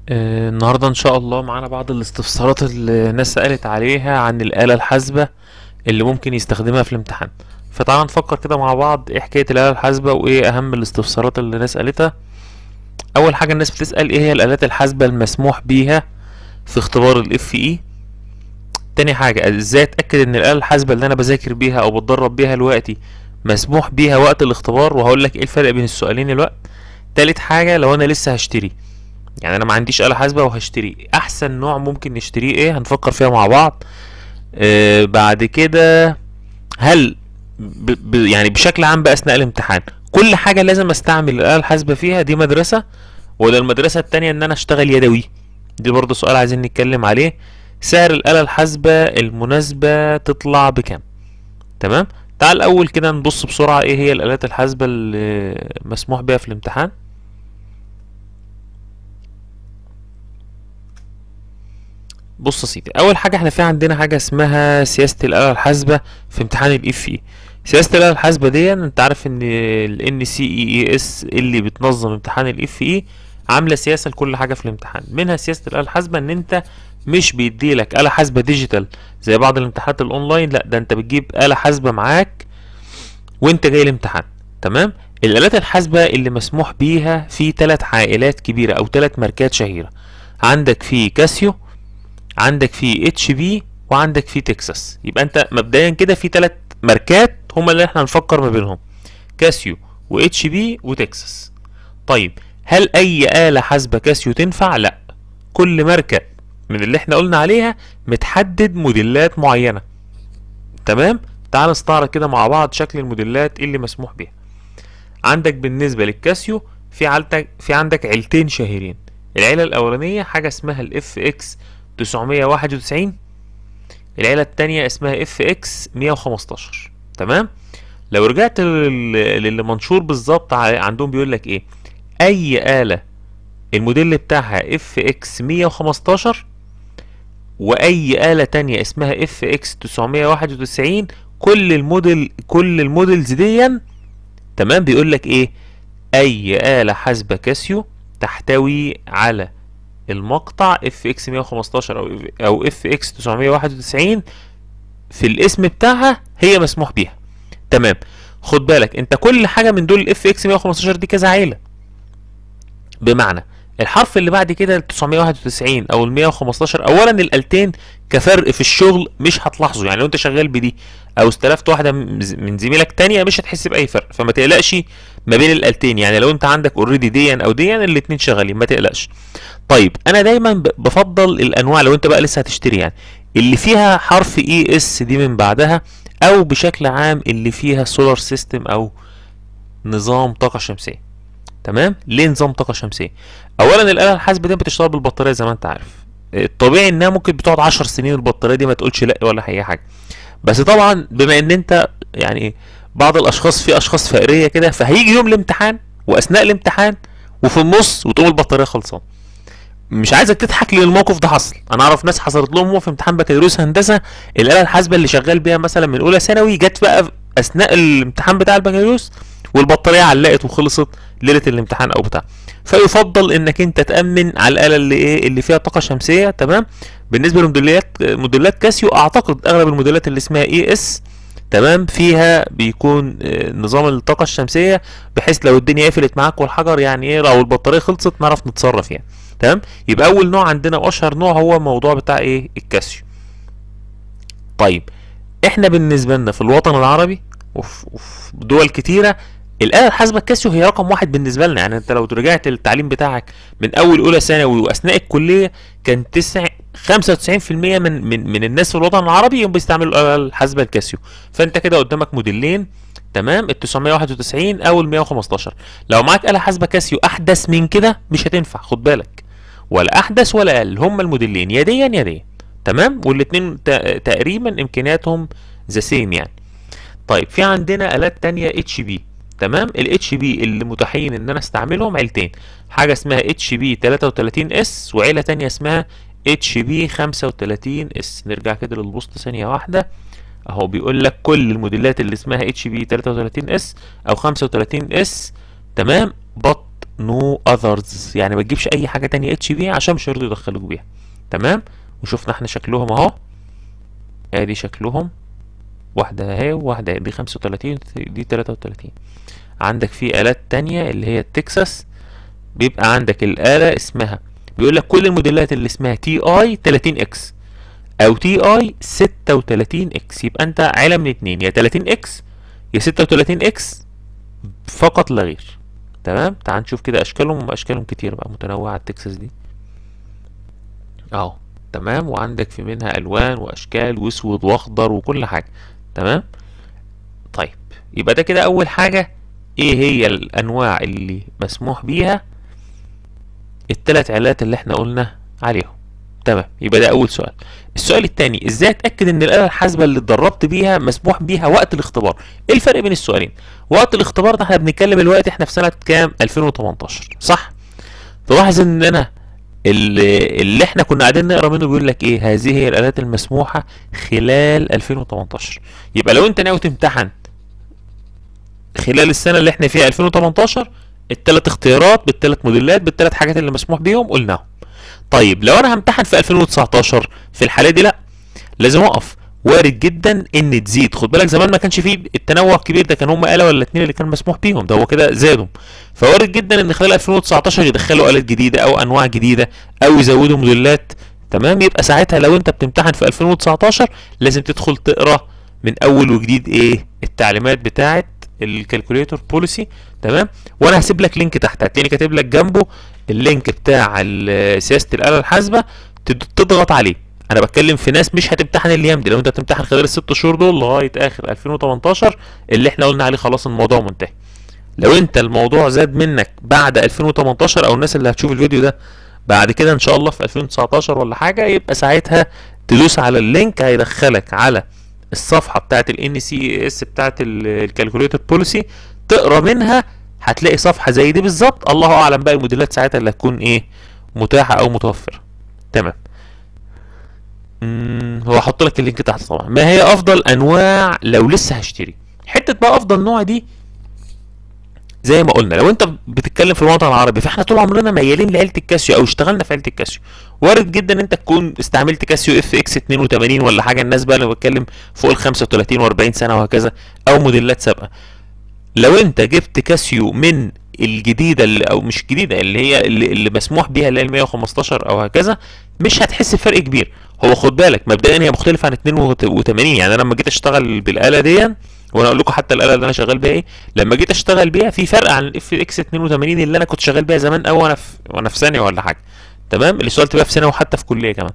آه، النهاردة إن شاء الله معانا بعض الاستفسارات اللي الناس سألت عليها عن الآلة الحاسبة اللي ممكن يستخدمها في الامتحان فتعالى نفكر كده مع بعض ايه حكاية الآلة الحاسبة وايه أهم الاستفسارات اللي الناس قالتها أول حاجة الناس بتسأل ايه هي الآلات الحاسبة المسموح بيها في اختبار ال FE تاني حاجة ازاي اتأكد ان الآلة الحاسبة اللي أنا بذاكر بيها أو بتدرب بيها دلوقتي مسموح بيها وقت الاختبار وهقول لك ايه الفرق بين السؤالين الوقت تالت حاجة لو أنا لسه هشتري يعني انا ما عنديش آلة حاسبة وهشتري احسن نوع ممكن نشتريه ايه هنفكر فيها مع بعض آه بعد كده هل ب ب يعني بشكل عام بقى اثناء الامتحان كل حاجة لازم استعمل الآلة الحاسبة فيها دي مدرسة ولا المدرسة التانية ان انا اشتغل يدوي دي برضه سؤال عايزين نتكلم عليه سعر الآلة الحاسبة المناسبة تطلع بكام تمام تعال الاول كده نبص بسرعة ايه هي الآلات الحاسبة اللي مسموح بيها في الامتحان بص يا سيدي اول حاجه احنا في عندنا حاجه اسمها سياسه الاله الحاسبه في امتحان الاف اي سياسه الاله الحاسبه دي انت عارف ان ال سي اي اي اس اللي بتنظم امتحان الاف اي عامله سياسه لكل حاجه في الامتحان منها سياسه الاله الحاسبه ان انت مش بيديلك آلة حاسبة ديجيتال زي بعض الامتحانات الاونلاين لا ده انت بتجيب آلة حاسبة معاك وانت جاي الامتحان تمام الآلات الحاسبة اللي مسموح بيها في ثلاث عائلات كبيرة او ثلاث ماركات شهيرة عندك في كاسيو عندك في اتش بي وعندك في تكساس يبقى انت مبدئيا كده في ثلاث ماركات هما اللي احنا هنفكر ما بينهم كاسيو واتش بي وتكساس طيب هل اي آلة حاسبة كاسيو تنفع لا كل ماركة من اللي احنا قلنا عليها متحدد موديلات معينة تمام تعال نستعرض كده مع بعض شكل الموديلات اللي مسموح بيها عندك بالنسبة للكاسيو في عندك في عندك عيلتين شهيرين العيلة الأولانية حاجة اسمها الاف اكس 991 العيلة التانية اسمها اف اكس 115 تمام لو رجعت لل- للي منشور بالظبط ع- عندهم بيقول لك ايه اي آلة الموديل بتاعها اف اكس 115 واي آلة تانية اسمها اف اكس 991 كل الموديل كل الموديلز دي تمام بيقول لك ايه اي آلة حاسبة كاسيو تحتوي على المقطع اف اكس 115 او او اف اكس 991 في الاسم بتاعها هي مسموح بيها تمام خد بالك انت كل حاجه من دول الاف اكس 115 دي كذا عيله بمعنى الحرف اللي بعد كده ال 991 او ال 115 اولا الالتين كفرق في الشغل مش هتلاحظه يعني لو انت شغال بدي او استلفت واحده من ز- من زميلك تانية مش هتحس باي فرق فما تقلقش ما بين الالتين يعني لو انت عندك اوريدي ديا او ديا الاتنين شغالين ما تقلقش طيب انا دايما ب- بفضل الانواع لو انت بقى لسه هتشتري يعني اللي فيها حرف اي اس دي من بعدها او بشكل عام اللي فيها سولار سيستم او نظام طاقه شمسيه تمام ليه نظام طاقه شمسيه اولا الاله الحاسبه دي بتشتغل بالبطاريه زي ما انت عارف الطبيعي انها ممكن بتقعد 10 سنين البطاريه دي ما تقولش لا ولا اي حاجه بس طبعا بما ان انت يعني بعض الاشخاص في اشخاص فقريه كده فهيجي يوم الامتحان واثناء الامتحان وفي النص وتقوم البطاريه خلصان مش عايزك تضحك لان الموقف ده حصل انا اعرف ناس حصلت لهم هو في امتحان بكالوريوس هندسه الاله الحاسبه اللي شغال بيها مثلا من اولى ثانوي جت بقى في اثناء الامتحان بتاع البكالوريوس والبطاريه علقت وخلصت ليله الامتحان او بتاع فيفضل انك انت تامن على الاله اللي ايه اللي فيها طاقه شمسيه تمام بالنسبه لموديلات موديلات كاسيو اعتقد اغلب الموديلات اللي اسمها اي اس تمام فيها بيكون آه، نظام الطاقه الشمسيه بحيث لو الدنيا قفلت معاك والحجر يعني ايه لو البطاريه خلصت نعرف نتصرف يعني تمام يبقى اول نوع عندنا واشهر نوع هو الموضوع بتاع ايه الكاسيو طيب احنا بالنسبه لنا في الوطن العربي وفي وفي دول كتيره الآلة الحاسبة الكاسيو هي رقم واحد بالنسبة لنا يعني انت لو رجعت للتعليم بتاعك من اول اولى ثانوي واثناء الكلية كان تسع 95% من من من الناس في الوطن العربي هم بيستعملوا الآلة الحاسبة الكاسيو فانت كده قدامك موديلين تمام ال 991 او ال 115 لو معاك آلة حاسبة كاسيو احدث من كده مش هتنفع خد بالك ولا احدث ولا اقل هما الموديلين يديا يديا تمام والاتنين تا- تقريبا امكانياتهم ذا سيم يعني طيب في عندنا آلات تانية اتش بي تمام الاتش بي اللي متاحين ان انا استعملهم عيلتين حاجه اسمها اتش بي 33 اس وعيله تانية اسمها اتش بي 35 اس نرجع كده للبوست ثانيه واحده اهو بيقول لك كل الموديلات اللي اسمها اتش بي 33 اس او 35 اس تمام بط نو اذرز يعني ما تجيبش اي حاجه تانية اتش بي عشان مش هيرضوا يدخلوك بيها تمام وشفنا احنا شكلهم اهو ادي شكلهم واحده اهي وواحده اهي دي 35 دي 33 عندك في الات تانية اللي هي التكساس بيبقى عندك الاله اسمها بيقول لك كل الموديلات اللي اسمها تي اي 30 اكس او تي اي 36 اكس يبقى انت عيله من اتنين يا 30 اكس يا 36 اكس فقط لا غير تمام تعال نشوف كده اشكالهم اشكالهم كتير بقى متنوعه التكساس دي اهو تمام وعندك في منها الوان واشكال واسود واخضر وكل حاجه تمام طيب يبقى ده كده اول حاجه ايه هي الانواع اللي مسموح بيها التلات علات اللي احنا قلنا عليهم تمام يبقى ده اول سؤال السؤال الثاني ازاي اتاكد ان الاله الحاسبه اللي اتدربت بيها مسموح بيها وقت الاختبار ايه الفرق بين السؤالين وقت الاختبار ده احنا بنتكلم الوقت احنا في سنه كام 2018 صح تلاحظ ان انا اللي, اللي احنا كنا قاعدين نقرا منه بيقول لك ايه هذه هي الالات المسموحه خلال 2018 يبقى لو انت ناوي تمتحن خلال السنه اللي احنا فيها 2018 الثلاث اختيارات بالثلاث موديلات بالثلاث حاجات اللي مسموح بيهم قلناهم طيب لو انا همتحن في 2019 في الحاله دي لا لازم اقف وارد جدا ان تزيد خد بالك زمان ما كانش فيه التنوع الكبير ده كان هم آلة ولا اتنين اللي كان مسموح بيهم ده هو كده زادوا فوارد جدا ان خلال 2019 يدخلوا آلات جديدة او انواع جديدة او يزودوا موديلات تمام يبقى ساعتها لو انت بتمتحن في 2019 لازم تدخل تقرا من اول وجديد ايه التعليمات بتاعه الكالكوليتور بوليسي تمام وانا هسيب لك لينك تحت هتلاقيني كاتب لك جنبه اللينك بتاع ال- سياسه الاله الحاسبه تد- تضغط عليه انا بتكلم في ناس مش هتمتحن الايام دي لو انت هتمتحن خلال الست شهور دول لغايه اخر 2018 اللي احنا قلنا عليه خلاص الموضوع منتهي لو انت الموضوع زاد منك بعد 2018 او الناس اللي هتشوف الفيديو ده بعد كده ان شاء الله في 2019 ولا حاجه يبقى ساعتها تدوس على اللينك هيدخلك على الصفحه بتاعت ال NCES بتاعت الكالكوليتر بوليسي تقرا منها هتلاقي صفحه زي دي بالظبط الله اعلم بقى الموديلات ساعتها اللي هتكون ايه متاحه او متوفره تمام امم هو هحط لك اللينك تحت طبعا ما هي افضل انواع لو لسه هشتري حته بقى افضل نوع دي زي ما قلنا لو انت بتتكلم في الوطن العربي فاحنا طول عمرنا ميالين لعيله الكاسيو او اشتغلنا في عيله الكاسيو وارد جدا انت تكون استعملت كاسيو اف اكس 82 ولا حاجه الناس بقى اللي بتكلم فوق ال 35 و40 سنه وهكذا او موديلات سابقه لو انت جبت كاسيو من الجديده اللي او مش الجديده اللي هي اللي, اللي مسموح بيها اللي هي ال 115 او هكذا مش هتحس بفرق كبير هو خد بالك مبدئيا هي مختلفه عن 82 يعني انا لما جيت اشتغل بالاله دي وانا اقول لكم حتى الاله اللي انا شغال بيها ايه لما جيت اشتغل بيها في فرق عن الاف اكس 82 اللي انا كنت شغال بيها زمان او وانا في وانا في ثانيه ولا حاجه تمام اللي اشتغلت بيها في ثانوي وحتى في كليه كمان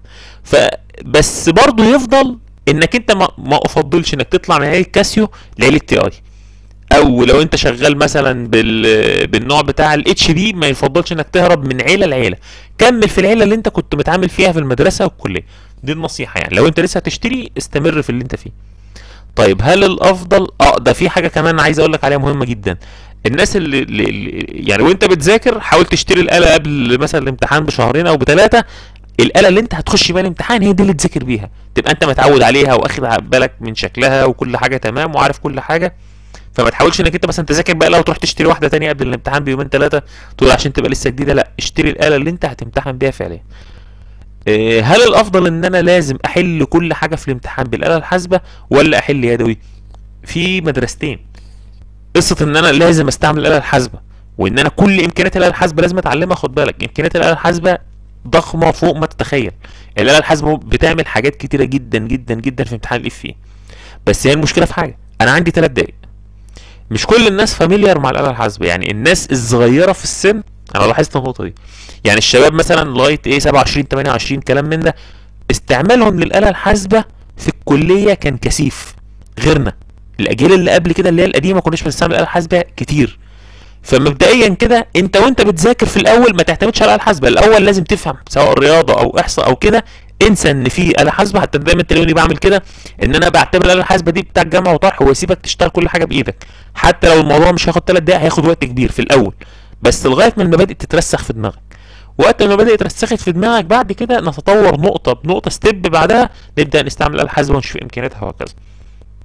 فبس برضه يفضل انك انت ما, ما افضلش انك تطلع من عيله كاسيو لعيله تي اي او لو انت شغال مثلا بال... بالنوع بتاع الاتش بي ما يفضلش انك تهرب من عيله لعيله كمل في العيله اللي انت كنت متعامل فيها في المدرسه والكليه دي النصيحه يعني لو انت لسه هتشتري استمر في اللي انت فيه طيب هل الافضل اه ده في حاجه كمان عايز اقول لك عليها مهمه جدا الناس اللي, اللي اللي- يعني وانت بتذاكر حاول تشتري الاله قبل مثلا الامتحان بشهرين او بثلاثه الاله اللي انت هتخش بيها الامتحان هي دي اللي تذاكر بيها تبقى انت متعود عليها واخد بالك من شكلها وكل حاجه تمام وعارف كل حاجه فما تحاولش انك انت مثلا تذاكر بقى وتروح تشتري واحده تانية قبل الامتحان بيومين ثلاثه تقول عشان تبقى لسه جديده لا اشتري الاله اللي انت هتمتحن بيها فعليا إيه، هل الافضل ان انا لازم احل كل حاجه في الامتحان بالاله الحاسبه ولا احل يدوي في مدرستين قصه ان انا لازم استعمل الاله الحاسبه وان انا كل امكانيات الاله الحاسبه لازم اتعلمها خد بالك امكانيات الاله الحاسبه ضخمه فوق ما تتخيل الاله الحاسبه بتعمل حاجات كتيره جدا جدا جدا في امتحان الاف اي بس هي المشكله في حاجه انا عندي ثلاث دقايق مش كل الناس فاميليار مع الاله الحاسبه يعني الناس الصغيره في السن انا لاحظت النقطه دي يعني الشباب مثلا لغايه ايه 27 28 كلام من ده استعمالهم للاله الحاسبه في الكليه كان كثيف غيرنا الاجيال اللي قبل كده اللي هي القديمه ما كناش بنستعمل الاله الحاسبه كتير فمبدئيا كده انت وانت بتذاكر في الاول ما تعتمدش على الاله الحاسبه الاول لازم تفهم سواء رياضه او احصاء او كده انسى ان في اله حاسبه حتى دايما تلاقوني بعمل كده ان انا بعتبر الاله الحاسبه دي بتاع جمع وطرح واسيبك تشتغل كل حاجه بايدك حتى لو الموضوع مش هياخد 3 دقايق هياخد وقت كبير في الاول بس لغايه ما المبادئ تترسخ في دماغك وقت ما المبادئ اترسخت في دماغك بعد كده نتطور نقطه بنقطه ستيب بعدها نبدا نستعمل الاله الحاسبه ونشوف امكانياتها وهكذا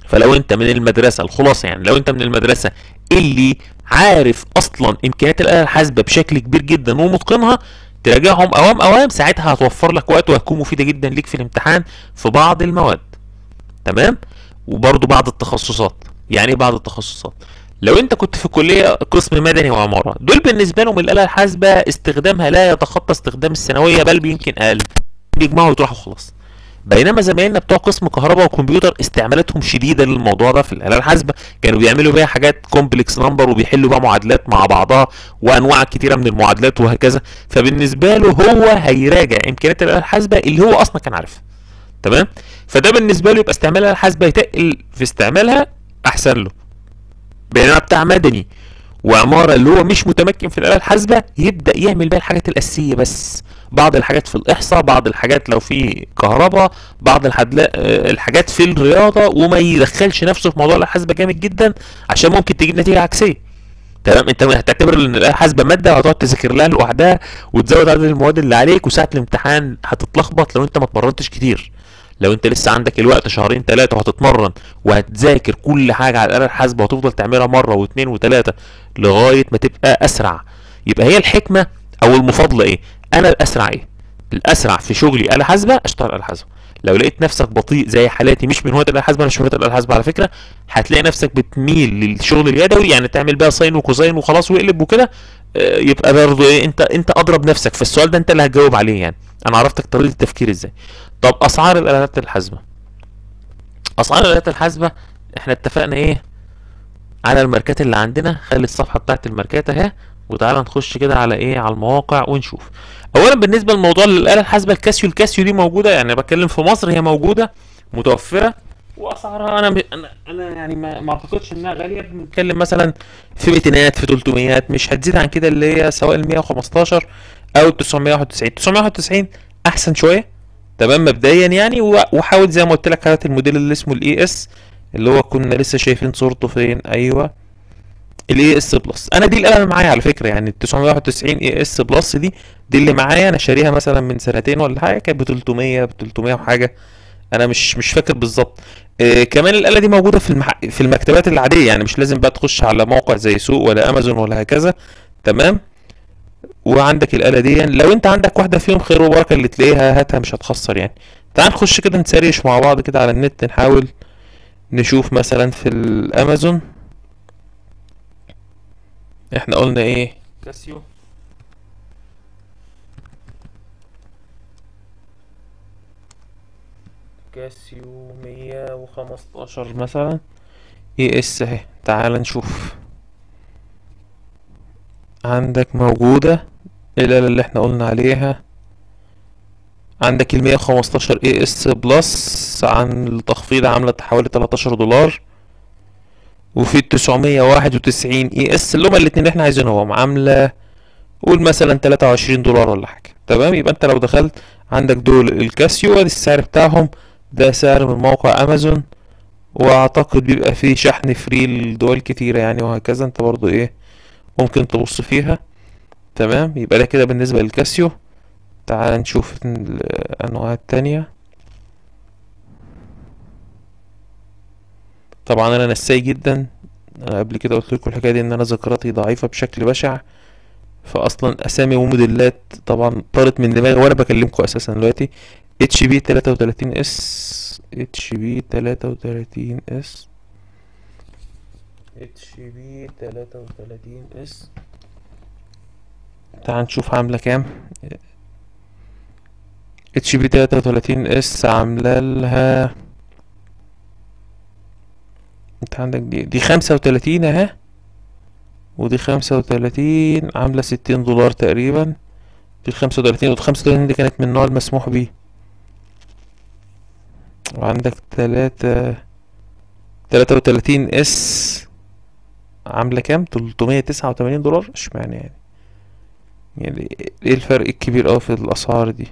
فلو انت من المدرسه الخلاصه يعني لو انت من المدرسه اللي عارف اصلا امكانيات الاله الحاسبه بشكل كبير جدا ومتقنها تراجعهم اوام اوام ساعتها هتوفر لك وقت وهتكون مفيده جدا ليك في الامتحان في بعض المواد تمام وبرضو بعض التخصصات يعني ايه بعض التخصصات لو انت كنت في كليه قسم مدني وعماره دول بالنسبه لهم الاله الحاسبه استخدامها لا يتخطى استخدام الثانويه بل يمكن اقل بيجمعوا ويطرحوا خلاص بينما زمايلنا بتوع قسم كهرباء وكمبيوتر استعمالاتهم شديده للموضوع ده في الاله الحاسبه كانوا بيعملوا بيها حاجات كومبلكس نمبر وبيحلوا بقى معادلات مع بعضها وانواع كتيره من المعادلات وهكذا فبالنسبه له هو هيراجع امكانيات الاله الحاسبه اللي هو اصلا كان عارفها تمام فده بالنسبه له يبقى استعمال الاله الحاسبه يتقل في استعمالها احسن له بينما بتاع مدني وعماره اللي هو مش متمكن في الاله الحاسبه يبدا يعمل بقى الحاجات الاساسيه بس بعض الحاجات في الاحصاء بعض الحاجات لو في كهرباء بعض الحدلا- آه، الحاجات في الرياضه وما يدخلش نفسه في موضوع الحاسبه جامد جدا عشان ممكن تجيب نتيجه عكسيه تمام انت هتعتبر ان الاله الحاسبه ماده وهتقعد تذاكر لها لوحدها وتزود عدد المواد اللي عليك وساعه الامتحان هتتلخبط لو انت ما اتمرنتش كتير لو انت لسه عندك الوقت شهرين ثلاثه وهتتمرن وهتذاكر كل حاجه على الاله الحاسبه وتفضل تعملها مره واثنين وثلاثه لغايه ما تبقى اسرع يبقى هي الحكمه او المفاضله ايه انا الاسرع ايه الاسرع في شغلي اله حاسبه اشتغل اله حاسبه لو لقيت نفسك بطيء زي حالاتي مش من هواة الاله الحاسبه انا مش من هواة الاله الحاسبه على فكره هتلاقي نفسك بتميل للشغل اليدوي يعني تعمل بقى ساين وكوزين وخلاص واقلب وكده آه، يبقى برضه ايه انت انت اضرب نفسك فالسؤال ده انت اللي هتجاوب عليه يعني انا عرفتك طريقه التفكير ازاي طب اسعار الالات الحاسبه اسعار الالات الحاسبه احنا اتفقنا ايه على الماركات اللي عندنا خلي الصفحه بتاعت الماركات اهي وتعالى نخش كده على ايه على المواقع ونشوف اولا بالنسبه للموضوع للاله الحاسبه الكاسيو الكاسيو دي موجوده يعني بتكلم في مصر هي موجوده متوفره واسعارها انا ب... انا انا يعني ما, ما اعتقدش انها غاليه بنتكلم مثلا في 200 في 300 مش هتزيد عن كده اللي هي سواء ال 115 او ال 991 991 احسن شويه تمام مبدئيا يعني و- وحاول زي ما قلت لك هات الموديل اللي اسمه الاي اس اللي هو كنا لسه شايفين صورته فين ايوه الاي اس بلس انا دي القلم معايا على فكره يعني ال 991 اي اس بلس دي دي اللي معايا انا شاريها مثلا من سنتين ولا حاجه كانت ب 300 ب 300 وحاجه انا مش مش فاكر بالظبط إيه كمان الاله دي موجوده في المح... في المكتبات العاديه يعني مش لازم بقى تخش على موقع زي سوق ولا امازون ولا هكذا تمام وعندك الاله دي لو انت عندك واحده فيهم خير وبركه اللي تلاقيها هاتها مش هتخسر يعني تعال نخش كده نسرش مع بعض كده على النت نحاول نشوف مثلا في الامازون احنا قلنا ايه كاسيو كاسيو مية وخمستاشر مثلا اي اس اهي تعال نشوف عندك موجودة الآلة اللي احنا قلنا عليها عندك المية وخمستاشر اي اس بلس عن التخفيض عاملة حوالي تلاتاشر دولار وفي التسعمية واحد وتسعين اي اس اللي هما الاتنين اللي احنا عايزينهم عاملة قول مثلا تلاتة وعشرين دولار ولا حاجة تمام يبقى انت لو دخلت عندك دول الكاسيو ادي السعر بتاعهم ده سعر من موقع امازون واعتقد بيبقى فيه شحن فري لدول كتيرة يعني وهكذا انت برضو ايه ممكن تبص فيها تمام يبقى ده كده بالنسبة للكاسيو تعال نشوف الانواع التانية طبعا انا نساي جدا انا قبل كده قلت لكم الحكايه دي ان انا ذاكرتي ضعيفه بشكل بشع فاصلا اسامي وموديلات طبعا طارت من دماغي وانا بكلمكم اساسا دلوقتي اتش بي 33 اس اتش بي 33 اس اتش بي 33 اس تعال نشوف عامله كام اتش بي 33 اس عامله لها انت عندك دي دي خمسة وتلاتين اهي ودي خمسة وتلاتين عاملة ستين دولار تقريبا دي الخمسة وتلاتين ودي خمسة وتلاتين دي كانت من النوع المسموح بيه وعندك تلاتة تلاتة وتلاتين اس عاملة كام تلتمية تسعة وتمانين دولار اشمعنى يعني يعني ايه الفرق الكبير اوي في الاسعار دي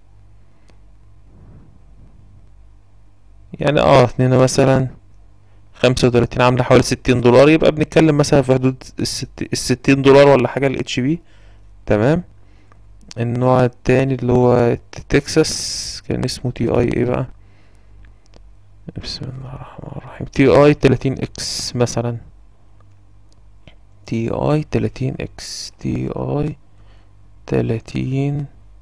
يعني اه اتنين مثلا خمسة وتلاتين عاملة حوالي ستين دولار يبقى بنتكلم مثلا في حدود الست الستين دولار ولا حاجة الاتش بي تمام النوع التاني اللي هو تكساس كان اسمه تي اي ايه بقى بسم الله الرحمن الرحيم تي اي 30 اكس مثلا تي اي 30 اكس تي اي 30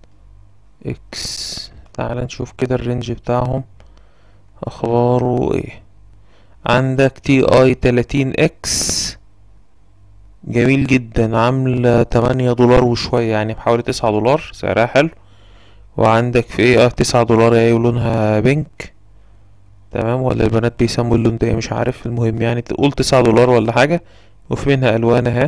اكس تعال نشوف كده الرينج بتاعهم اخباره ايه عندك تي اي 30 اكس جميل جدا عاملة تمانية دولار وشوية يعني بحوالي تسعة دولار سعرها حلو وعندك في ايه اه تسعة دولار اهي ولونها بينك تمام ولا البنات بيسموا اللون ده إيه مش عارف المهم يعني تقول تسعة دولار ولا حاجة وفي منها الوان اهي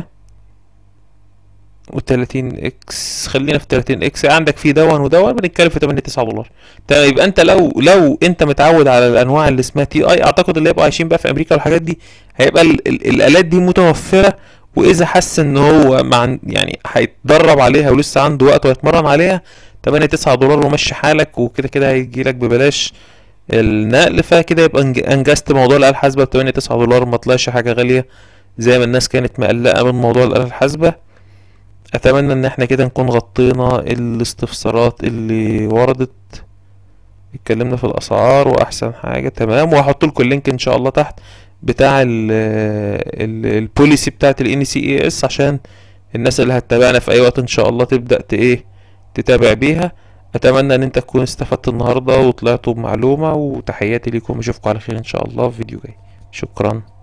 وتلاتين اكس خلينا في تلاتين اكس عندك في دون ودون بنتكلم في تمانية تسعة دولار طيب يبقى انت لو لو انت متعود على الانواع اللي اسمها تي اي اعتقد اللي هيبقوا عايشين بقى في امريكا والحاجات دي هيبقى ال ال الالات دي متوفرة واذا حس ان هو مع يعني هيتدرب عليها ولسه عنده وقت ويتمرن عليها تمانية تسعة دولار ومشي حالك وكده كده هيجيلك ببلاش النقل فكده يبقى انج- انجزت موضوع الآلة الحاسبة بتمانية تسعة دولار ما طلعش حاجة غالية زي ما الناس كانت مقلقة من موضوع الآلة الحاسبة اتمنى ان احنا كده نكون غطينا الاستفسارات اللي وردت اتكلمنا في الاسعار واحسن حاجة تمام وهحط لكم اللينك ان شاء الله تحت بتاع ال ال البوليسي بتاعت ال NCES عشان الناس اللي هتتابعنا في اي وقت ان شاء الله تبدأ ت- ايه تتابع بيها اتمنى ان انت تكون استفدت النهاردة وطلعتوا بمعلومة وتحياتي ليكم اشوفكم على خير ان شاء الله في فيديو جاي شكرا